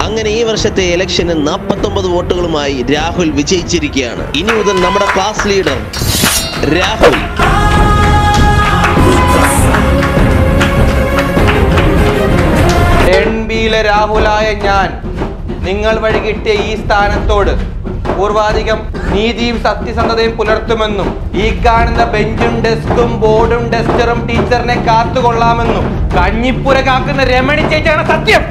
അങ്ങനെ ഈ വർഷത്തെ ഇലക്ഷന് 49 വോട്ടുകളുമായി രാഹുൽ വിജയിച്ചിരിക്കുകയാണ് ഇനി മുതൽ നമ്മുടെ ക്ലാസ് ലീഡർ രാഹുൽ എൻ ബിയിലെ രാഹുലായ ഞാൻ നിങ്ങൾ വഴി കിട്ടിയ ഈ സ്ഥാനത്തോട് പൂർവാധികം നീതിയും സത്യസന്ധതയും പുലർത്തുമെന്നും ഈ കാണുന്ന ബെഞ്ചും ഡെസ്കും ബോർഡും ഡസ്റ്ററും ടീച്ചറിനെ കാത്തുകൊള്ളാമെന്നും കഞ്ഞിപ്പുര കാക്കുന്ന രമണി ചേച്ചിയാണ് സത്യം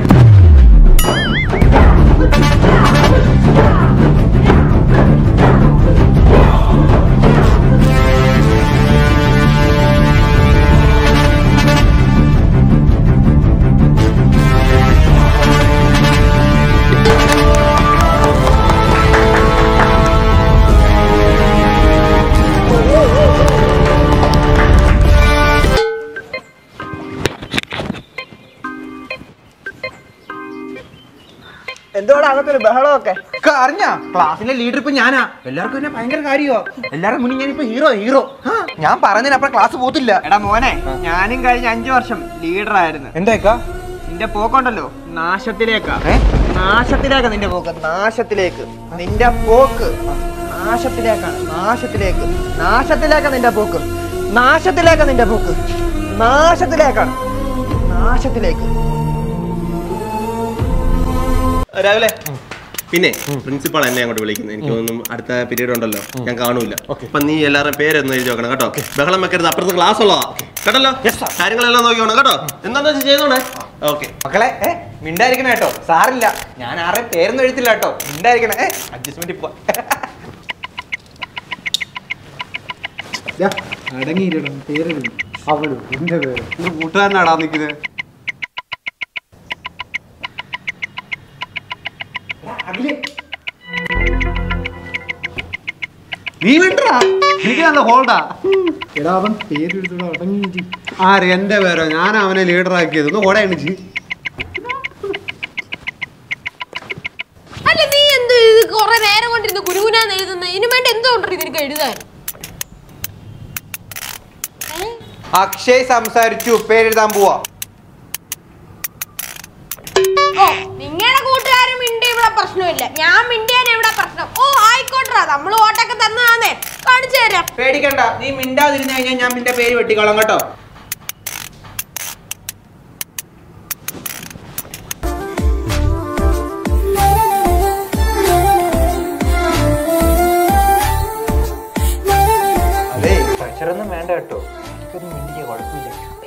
എന്തോടാ അകത്തൊരു ബഹളമൊക്കെ അറിഞ്ഞ ക്ലാസ്സിലെ ലീഡർ ഇപ്പൊ ഞാനാ എല്ലാവർക്കും എന്നെ ഭയങ്കര കാര്യമോ എല്ലാവരും മുന്നിൽ ഞാനിപ്പോ ഹീറോ ഹീറോ ഞാൻ പറഞ്ഞതിനപ്പുറം ക്ലാസ് പോത്തില്ല എടാ മോനെ ഞാനും കഴിഞ്ഞ അഞ്ചു വർഷം ലീഡർ ആയിരുന്നു എന്താ നിന്റെ പോക്കുണ്ടല്ലോ നാശത്തിലേക്കാ ഏ? നാശത്തിലേക്കാ നിന്റെ പോക്ക് നാശത്തിലേക്ക് നിന്റെ പോക്ക് നാശത്തിലേക്കാണ് നാശത്തിലേക്ക് നാശത്തിലേക്കാ നിന്റെ പോക്ക് നാശത്തിലേക്കാ നിന്റെ പോക്ക് നാശത്തിലേക്കാണ് നാശത്തിലേക്ക് രാവിലെ പിന്നെ പ്രിൻസിപ്പാൾ എന്നെ അങ്ങോട്ട് വിളിക്കുന്നത് എനിക്ക് തോന്നുന്നു അടുത്ത പീരീഡ് ഉണ്ടല്ലോ ഞാൻ കാണൂല അപ്പൊ നീ എല്ലാവരുടെ പേരൊന്നും എഴുതി നോക്കണം കേട്ടോ ബഹളം വെക്കരുത് അപ്പുറത്ത് ക്ലാസ് ഉള്ളതാ കേട്ടല്ലോ കാര്യങ്ങളെല്ലാം നോക്കിക്കോണം കേട്ടോ എന്താന്ന് വെച്ചാൽ ചെയ്തോണേ ഓക്കെ മക്കളെ ഏ മിണ്ടായിരിക്കണേ കേട്ടോ സാറില്ല ഞാൻ ആരെ പേരൊന്നും എഴുത്തില്ല കേട്ടോ മിണ്ടായിരിക്കണേ ഏ അഡ്ജസ്റ്റ്മെന്റ് പോ അടങ്ങിയിരണം പേരെഴുതി അവളും എന്റെ പേര് കൂട്ടുകാരനാടാ നിൽക്കുന്നത് നീ വേണ്ടടാ എനിക്ക് നല്ല ഹോൾഡാ എടാ അവൻ പേരെഴുതടാ അടങ്ങിയിട്ട് ആര് എന്റെ പേരോ ഞാൻ അവനെ ലീഡർ ആക്കിയത് ഒന്ന് ഓടെ എണിച്ച് അല്ല നീ എന്ത് ഇത് കുറെ നേരം കൊണ്ടിരുന്ന് കുരുകുനാന്ന് എഴുതുന്നത് ഇതിനു വേണ്ടി എന്തോ ഉണ്ടോ നിനക്ക് എഴുതാൻ ഏ? അക്ഷയ് സംസാരിച്ചു പേരെഴുതാൻ പോവാ ഓ നിങ്ങളുടെ കൂട്ടുകാരും മിണ്ടി ഇവിടെ പ്രശ്നമില്ല ഞാൻ മിണ്ടിയാണ് ഇവിടെ പ്രശ്നം ഓ ആയിക്കോട്ടെ നമ്മൾ ഓട്ടൊക്കെ തന്നതാന്നേ കാണിച്ചു തരാം പേടിക്കണ്ട നീ മിണ്ടാതിരുന്നു കഴിഞ്ഞാൽ ഞാൻ നിന്റെ പേര് വെട്ടിക്കോളാം കേട്ടോ അതെ പ്രഷറൊന്നും വേണ്ട കേട്ടോ എനിക്കൊന്നും മിണ്ടിയ കുഴപ്പമില്ല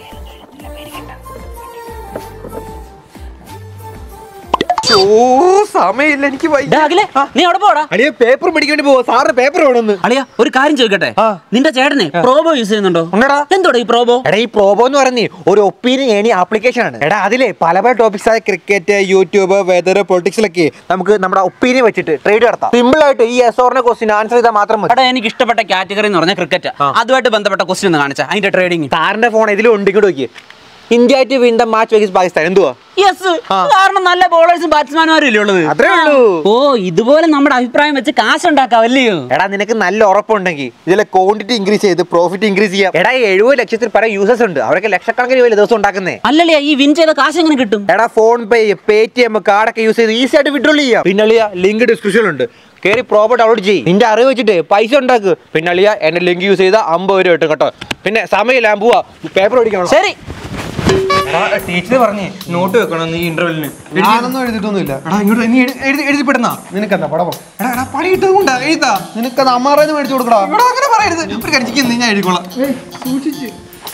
സമയമില്ല എനിക്ക് ഡാ, അഖിലേ, നീ അവിടെ പോടാ അളിയ പേപ്പർ മേടിക്കാൻ വേണ്ടി പോവാ സാറിന് പേപ്പർ വേണമെന്ന് അളിയ ഒരു കാര്യം ചോദിക്കട്ടെ നിന്റെ ചേട്ടനെ പ്രോബോ യൂസ് ചെയ്യുന്നുണ്ടോ ഉണ്ടെടാ. എന്തോടാ ഈ പ്രോബോ എടാ ഈ പ്രോബോ എന്ന് പറഞ്ഞേ ഒരു ഒപ്പീനിയൻ ഏണി ആപ്ലിക്കേഷൻ ആണ് എടാ അതിലെ പല പല ടോപ്പിക്സ് ആയ ക്രിക്കറ്റ് യൂട്യൂബ് വെതർ പൊളിറ്റിക്സിലൊക്കെ നമുക്ക് നമ്മുടെ ഒപ്പീനിയൻ വെച്ചിട്ട് ട്രേഡ് നടത്താം സിമ്പിൾ ആയിട്ട് ഈ എസോറിന്റെ ക്വസ്റ്റിന് ആൻസർ ചെയ്താൽ മാത്രം മതി എടാ എനിക്ക് ഇഷ്ടപ്പെട്ട കാറ്റഗറി എന്ന് പറഞ്ഞാൽ ക്രിക്കറ്റ് അതുമായിട്ട് ബന്ധപ്പെട്ട ക്വസ്റ്റ്യൻ ഒന്ന് കാണിച്ചാ അതിന്റെ ട്രേഡിംഗ് സാറിന്റെ ഫോൺ ഇതിലും ഉണ്ട് ഇങ്ങോട്ട് നോക്കി India to win the match versus Pakistan എന്തുവാ യെസ് കാരണം നല്ല ബോളേഴ്സും ബാറ്റ്സ്മാൻമാരും ഇല്ലേ ഉള്ളത് അത്രേ ഉള്ളൂ ഓ ഇതുപോലെ നമ്മുടെ അഭിപ്രായം വെച്ച് കാശ് ഉണ്ടാക്കാം അല്ലയോ എടാ നിനക്ക് നല്ല ഉറപ്പുണ്ടെങ്കിൽ ഇതിലെ ക്വാണ്ടിറ്റി ഇൻക്രീസ് ചെയ്ത് പ്രോഫിറ്റ് ഇൻക്രീസ് ചെയ്യാം എടാ എഴുപത് ലക്ഷത്തിൽ പല യൂസേഴ്സ് ഉണ്ട് അവരൊക്കെ ലക്ഷക്കണക്കിന് രൂപ ദിവസം ഉണ്ടാക്കുന്നേ അല്ലല്ലേ ഈ വിൻ ചെയ്ത കാശ് എങ്ങനെ കിട്ടും എടാ PhonePe Paytm കാർഡൊക്കെ യൂസ് ചെയ്ത് ഈസി ആയിട്ട് വിഡ്രോൾ ചെയ്യാം പിന്നെ അളിയ ലിങ്ക് ഡിസ്ക്രിപ്ഷനിൽ ഉണ്ട് കയറി പ്രോപ്പർ ഡൗൺലോഡ് ചെയ്യും നിന്റെ അറിവ് വെച്ചിട്ട് പൈസ ഉണ്ടാക്ക് പിന്നെ അളിയ എന്റെ ലിങ്ക് യൂസ് ചെയ്താൽ അമ്പത് രൂപ കിട്ടും കേട്ടോ പിന്നെ സമയമില്ല ഞാൻ പോവാ പേപ്പർ പഠിക്കണം ശരി ടീച്ചർ പറഞ്ഞേ നോട്ട് വെക്കണം നീ ഇന്റർവെല്ലിന് ഞാനൊന്നും എഴുതിയിട്ടൊന്നുമില്ല എടാ ഇങ്ങോട്ട് നീ എഴുതി- എഴുതി എഴുതി പെടുന്ന നിനക്കെന്താ പടമോ എടാ എടാ പണി കിട്ടുന്നുണ്ടാ എഴുതാ നിനക്കത് അമ്മാറേന്ന് മേടിച്ചു കൊടുക്കടാ എടാ അങ്ങനെ പറയരുത് ഒരു കടിച്ചിക്ക് ഞാൻ എഴുതിക്കോളാം സൂക്ഷിച്ച്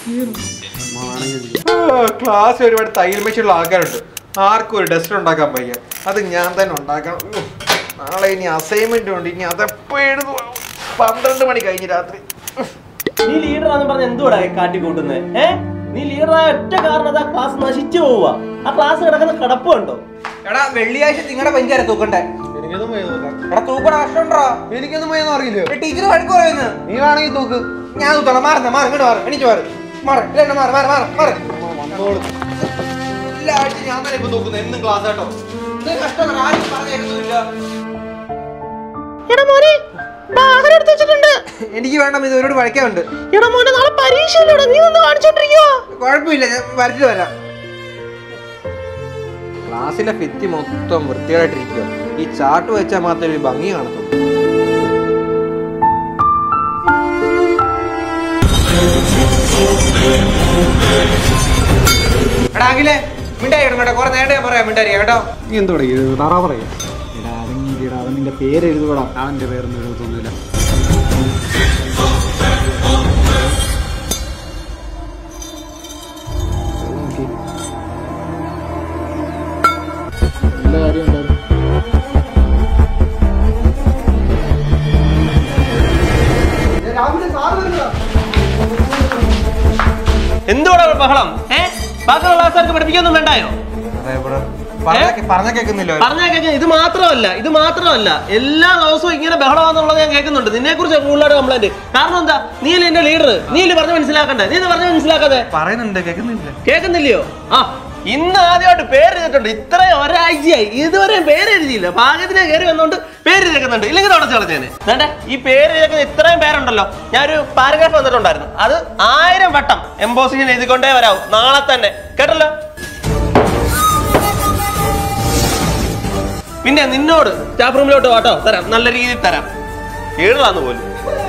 ക്ലാസ് ഒരുപാട് തയ്യൽ മെഷീനുള്ള ആൾക്കാരുണ്ട് ആർക്കും ഒരു ഡസ്റ്റർ ഉണ്ടാക്കാൻ വയ്യ അത് ഞാൻ തന്നെ ഉണ്ടാക്കണം ഉം. നാളെ ഇനി അസൈൻമെന്റ് ഉണ്ട് ഇനി അതെപ്പോ എഴുതു പന്ത്രണ്ട് മണി കഴിഞ്ഞ് രാത്രി നീ ലീഡറാന്ന് പറഞ്ഞ എന്തുവാടാ കാട്ടിക്കൂട്ടുന്നത് ഏ നീ ലീഡറായ ഒറ്റ കാരണത്താ ക്ലാസ് നശിച്ചു പോവുക ആ ക്ലാസ് കിടക്കുന്ന കിടപ്പുണ്ടോ എടാ വെള്ളിയാഴ്ച നിങ്ങളുടെ പഞ്ചാര തൂക്കണ്ടേ എനിക്കൊന്നും വയ്യ നോക്കാൻ എടാ തൂക്കണ കഷ്ടമുണ്ടോ എനിക്കൊന്നും വയ്യെന്ന് അറിയില്ല ടീച്ചർ വഴക്ക് പറയുന്നു നീ വേണമെങ്കിൽ തൂക്ക് ഞാൻ തൂത്തോളാം മാറുന്ന മാറി ഇങ്ങോട്ട് മാറി എനിക്ക് മാറി മാറി ഇല്ല മാറി മാറി മാറി മാറി എല്ലാ ആഴ്ച ഞാൻ തന്നെ ഇപ്പൊ തൂക്കുന്നത് എന്നും ക്ലാസ് കേട്ടോ ഇത് കഷ്ടം ആരും പറഞ്ഞേക്കുന്നില്ല എടാ മോനെ ആഹാരം എടുത്ത് വെച്ചിട്ടുണ്ട് എനിക്ക് വേണം ഇത് ഒരുപാട് വഴക്കാറുണ്ട് എടാ മോനെ നാളെ പരീക്ഷയില്ലടാ നീ ഒന്ന് കാണിച്ചോണ്ടിരിക്കുവാ കുഴപ്പമില്ല ഞാൻ വരച്ചിട്ട് വരാം ക്ലാസ്സിലെ ഭിത്തി മൊത്തം വൃത്തികേടായിട്ടിരിക്കുക ഈ ചാർട്ട് വെച്ചാൽ മാത്രമേ ഒരു ഭംഗി കാണത്തുള്ളൂ എടാ അഖിലേ മിണ്ടായിരിക്കണം കേട്ടോ കുറെ നേരത്തെ പറയാം മിണ്ടായിരിക്കാം കേട്ടോ നീ എന്തോടെ ഇത് താറാ പറയാ എടാ അടങ്ങിയിടാ അവൻ നിന്റെ പേര് എഴുതുകൂടാ അവന്റെ പേരൊന്നും എഴുതൊന്നുമില്ല നല്ല കാര്യം ഉണ്ടായിരുന്നു എന്തുവാടാ ബഹളം ഏ ബാക്കിയുള്ള ക്ലാസ്സുകാർക്ക് പഠിപ്പിക്കൊന്നും വേണ്ടായോ പറഞ്ഞ കേൾക്കുന്നില്ല പറഞ്ഞാ കേൾക്കാൻ ഇത് മാത്രമല്ല ഇത് മാത്രമല്ല എല്ലാ ദിവസവും ഇങ്ങനെ ബഹളമാണെന്നുള്ളത് ഞാൻ കേൾക്കുന്നുണ്ട് നിന്നെ കുറിച്ച് കൂടുതലായിട്ട് കംപ്ലൈന്റ് കാരണം എന്താ നീ അല്ലേ എന്റെ ലീഡർ നീ അല്ലേ പറഞ്ഞ് മനസ്സിലാക്കണ്ടേ നീ ഇത് പറഞ്ഞ് മനസ്സിലാക്കാതെ പറയുന്നുണ്ട് കേൾക്കുന്നില്ല കേൾക്കുന്നില്ലയോ ആ ഇന്ന് ആദ്യമായിട്ട് പേര് എഴുതിയിട്ടുണ്ട് ഇത്രയും ഒരാഴ്ചയായി ഇതുവരെയും പേര് എഴുതിയില്ല ഭാഗ്യത്തിനെ കയറി വന്നുകൊണ്ട് പേര് എഴുതുന്നുണ്ട് ഇല്ലെങ്കിൽ തുടച്ചു കളഞ്ഞേനെ വേണ്ടേ ഈ പേര് എഴുതുന്ന ഇത്രയും പേരുണ്ടല്ലോ ഞാനൊരു പാരഗ്രാഫ് വന്നിട്ടുണ്ടായിരുന്നു അത് ആയിരം വട്ടം എംബോസിഷൻ എഴുതിക്കൊണ്ടേ വരാവും നാളെ തന്നെ കേട്ടല്ലോ പിന്നെ നിന്നോട് സ്റ്റാഫ് റൂമിലോട്ട് വാട്ടോ തരാം നല്ല രീതിയിൽ തരാം എഴുതാന്ന് പോലും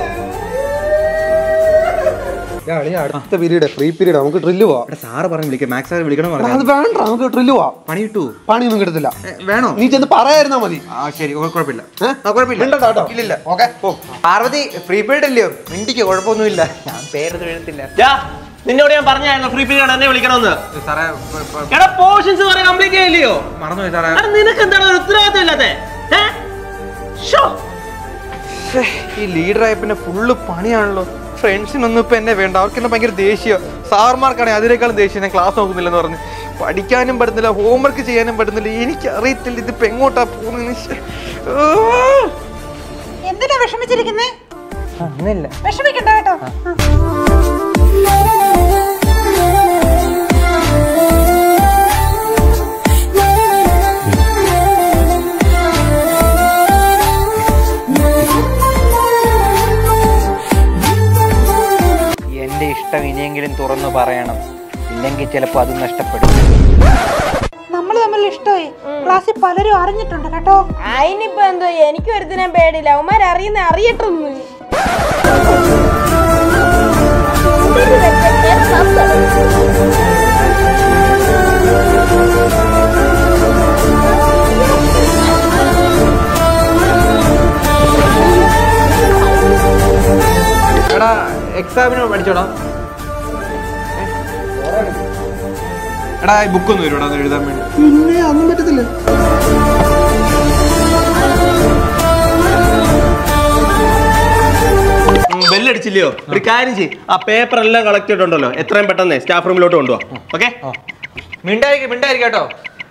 അടുത്ത പീരീഡ് ഫ്രീ പീരീഡ് നമുക്ക് ഡ്രില്ല് പോവാം സാറ് പറഞ്ഞു വിളിക്കാം മാത്സ് സാർ വിളിക്കണം എടാ, അത് വേണ്ട നമുക്ക് ഡ്രില്ല് പോവാം പണി കിട്ടൂ പണിയൊന്നും കിട്ടത്തില്ല വേണോ നീ ചെന്ന് പറയായിരുന്നാ മതി ആ ശരി കുഴ- കുഴപ്പമില്ല ഏ? ആ കുഴപ്പമില്ല മിണ്ടണ്ട കേട്ടോ. ഇല്ലില്ല ഓക്കെ പോ പാർവതി ഫ്രീ പീരീഡ് അല്ലയോ മിണ്ടിക്ക് കുഴപ്പമൊന്നുമില്ല ഞാൻ പേരൊന്നും എഴുതത്തില്ല യാ നിന്നോട് ഞാൻ പറഞ്ഞായിരുന്നു ഫ്രീ പീരീഡ് എന്നെ വിളിക്കണമെന്ന് സാറേ ഇപ്പൊ- ഇപ്പൊ എടാ പോർഷൻസ് വരെ കംപ്ലീറ്റ് ചെയ്യില്ലയോ മറന്നുപോയി സാറേ എടാ നിനക്ക് എന്താണ് ഒരു ഉത്തരവാദിത്വം ഇല്ലാത്തെ ഏ? ശ്ശോ. ശ്ശേ, ഈ ലീഡറായ പിന്നെ ഫുള്ള് പണിയാണല്ലോ ഫ്രണ്ട്സിനൊന്നും ഇപ്പൊ എന്നെ വേണ്ട അവർക്ക് എന്നെ ഭയങ്കര ദേഷ്യ സാർമാർക്കാണെങ്കിൽ അതിനേക്കാളും ദേഷ്യം ഞാൻ ക്ലാസ് നോക്കുന്നില്ലെന്ന് പറഞ്ഞ് പഠിക്കാനും പറ്റുന്നില്ല ഹോംവർക്ക് ചെയ്യാനും പറ്റുന്നില്ല എനിക്ക് അറിയത്തില്ല ഇതിപ്പോ എങ്ങോട്ടാ പോകുന്നത് എന്തിനാ വിഷമിച്ചിരിക്കുന്നേ ഒന്നുമില്ല വിഷമിക്കണ്ട കേട്ടോ എന്റെ ഇഷ്ടം ഇനിയെങ്കിലും തുറന്നു പറയണം ഇല്ലെങ്കിൽ ചിലപ്പോൾ അത് നഷ്ടപ്പെടും നമ്മൾ തമ്മിൽ ഇഷ്ടമായി ക്ലാസ്സിൽ പലരും അറിഞ്ഞിട്ടുണ്ട് കേട്ടോ അതിനിപ്പോ എന്തോ എനിക്ക് ഒരുത്തിനെ പേടിയില്ല അവന്മാർ അറിയുന്ന അറിയട്ടൊന്നും എടാ എക്സാമിന് പഠിച്ചോടാ എടാ ഈ ബുക്ക് ഒന്ന് വരുവാടാ ഒന്ന് എഴുതാൻ വേണ്ടി പിന്നെ അതൊന്നും പറ്റത്തില്ല ബെല്ലടിച്ചില്ലയോ ഒരു കാര്യം ചെയ്യും ആ പേപ്പർ എല്ലാം കളക്ട് ചെയ്തിട്ടുണ്ടല്ലോ എത്രയും പെട്ടെന്ന് സ്റ്റാഫ് റൂമിലോട്ട് കൊണ്ടുപോവാ ഓക്കെ മിണ്ടായിരിക്കും മിണ്ടായിരിക്കും കേട്ടോ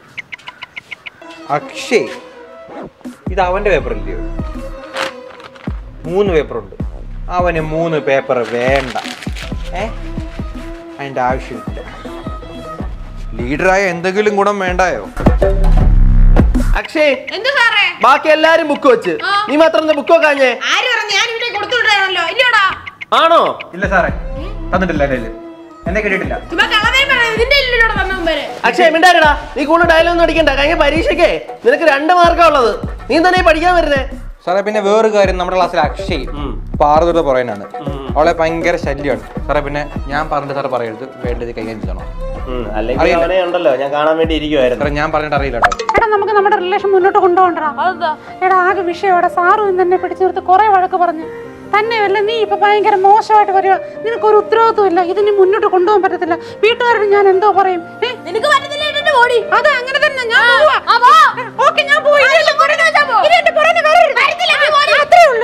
അക്ഷയ് ഇത് അവന്റെ പേപ്പർ ഇല്ലയോ മൂന്ന് പേപ്പർ ഉണ്ട് അവന് മൂന്ന് പേപ്പർ വേണ്ട ഏ അതിന്റെ ആവശ്യമില്ല ലീഡറായ എന്തെങ്കിലും ഗുണം വേണ്ടായോ അക്ഷയ് എന്ത് സാറേ ബാക്കി എല്ലാരും ബുക്ക് വെച്ച് ആ. നീ മാത്രം എന്താ ബുക്ക് വെക്കാഞ്ഞേ ആര് പറഞ്ഞു ഞാൻ ഇവിടെ കൊടുത്തു വിടാണല്ലോ ഇല്ലടാ ആണോ ഇല്ല സാറേ തന്നിട്ടില്ല എൻ്റെ കയ്യില്. എന്നെ കിട്ടിയിട്ടില്ല ചുമ്മാ കളവേ പറയാം ഇതിന്റെ ഇല്ലോടെ വന്ന മുമ്പേ അക്ഷയ് മിണ്ടാരടാ നീ കൂടുതൽ ഡയലോഗ് ഒന്നും അടിക്കണ്ട കഴിഞ്ഞ പരീക്ഷയ്ക്കേ നിനക്ക് രണ്ട് മാർക്കാ ഉള്ളത് നീ തന്നെ പഠിക്കാൻ വരുന്നേ സാറേ പിന്നെ വേറൊരു കാര്യം നമ്മുടെ ക്ലാസ്സിൽ അക്ഷയ് പാർവതിയുടെ പറയുന്നതാണ് അവളെ ഭയങ്കര ശല്യമാണ് സാറേ പിന്നെ ഞാൻ പറഞ്ഞിട്ട് സാറ് പറയരുത് വേണ്ടത് കൈകാര്യം ചെയ്യണം അല്ലെങ്കിൽ അറിയില്ല. അവനെ ഉണ്ടല്ലോ ഞാൻ കാണാൻ വേണ്ടി ഇരിക്കുവായിരുന്നു സാറേ ഞാൻ പറഞ്ഞിട്ട് അറിയില്ല കേട്ടോ എടാ നമുക്ക് നമ്മുടെ റിലേഷൻ മുന്നോട്ട് കൊണ്ടുപോകണ്ടാ എടാ ആകെ വിഷയം എടാ സാറും തന്നെ പിടിച്ചു നിർത്തി കുറെ വഴക്ക് പറഞ്ഞു തന്നെയല്ല നീ ഇപ്പൊ ഭയങ്കര മോശമായിട്ട് വരിക നിനക്കൊരു ഉത്തരവാദിത്വം ഇല്ല ഇതിനി മുന്നോട്ട് കൊണ്ടുപോകാൻ പറ്റത്തില്ല വീട്ടുകാരോട് ഞാൻ എന്തോ പറയും ഏ? നിനക്ക് പറ്റത്തില്ല ഇട്ടിട്ട് പോടി അത് അങ്ങനെ തന്നെ ഞാൻ പോവാ. ഓക്കേ ഞാൻ പോയി ഇനി എന്റെ പുറകെ വരരുത്. അത്രേ ഉള്ളൂ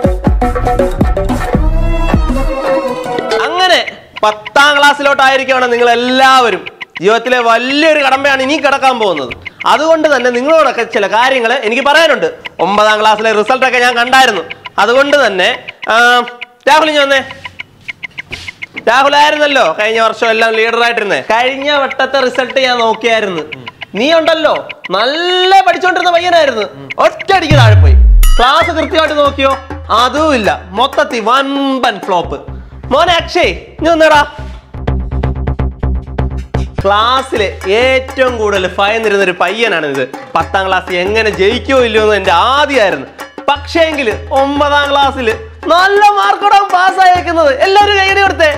അങ്ങനെ പത്താം ക്ലാസ്സിലോട്ടായിരിക്കണം നിങ്ങൾ എല്ലാവരും ജീവിതത്തിലെ വലിയൊരു കടമ്പയാണ് ഇനി കിടക്കാൻ പോകുന്നത് അതുകൊണ്ട് തന്നെ നിങ്ങളോടൊക്കെ ചില കാര്യങ്ങൾ എനിക്ക് പറയാനുണ്ട് ഒമ്പതാം ക്ലാസ്സിലെ റിസൾട്ട് ഒക്കെ ഞാൻ കണ്ടായിരുന്നു അതുകൊണ്ട് തന്നെ ആ, രാഹുൽ ഇനി വന്നേ രാഹുൽ ആയിരുന്നല്ലോ കഴിഞ്ഞ വർഷം എല്ലാം ലീഡർ ആയിട്ടിരുന്നേ കഴിഞ്ഞ വട്ടത്തെ റിസൾട്ട് ഞാൻ നോക്കിയായിരുന്നു നീ ഉണ്ടല്ലോ നല്ല പഠിച്ചോണ്ടിരുന്ന പയ്യനായിരുന്നു ഒറ്റയടിക്ക് താഴെ പോയി ക്ലാസ് കൃത്യമായിട്ട് നോക്കിയോ അതും ഇല്ല മൊത്തത്തിൽ വമ്പൻ ഫ്ലോപ്പ് മോനെ അക്ഷയ് നീ ഒന്നേടാ ക്ലാസ്സിലെ ഏറ്റവും കൂടുതൽ ഭയന്നിരുന്ന ഒരു പയ്യനാണ് ഇത് പത്താം ക്ലാസ് എങ്ങനെ ജയിക്കുമോ ഇല്ലയോ എന്ന് എൻ്റെ ആദ്യമായിരുന്നു പക്ഷേങ്കിൽ ഒമ്പതാം ക്ലാസ്സിൽ നല്ല മാർക്കോടെ പാസ്സായേക്കുന്നത് എല്ലാവരും കൈയടി കൊടുത്തേ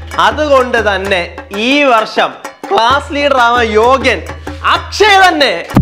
അതുകൊണ്ട് തന്നെ ഈ വർഷം ക്ലാസ് ലീഡർ ആവാൻ യോഗ്യൻ അക്ഷയ് തന്നെ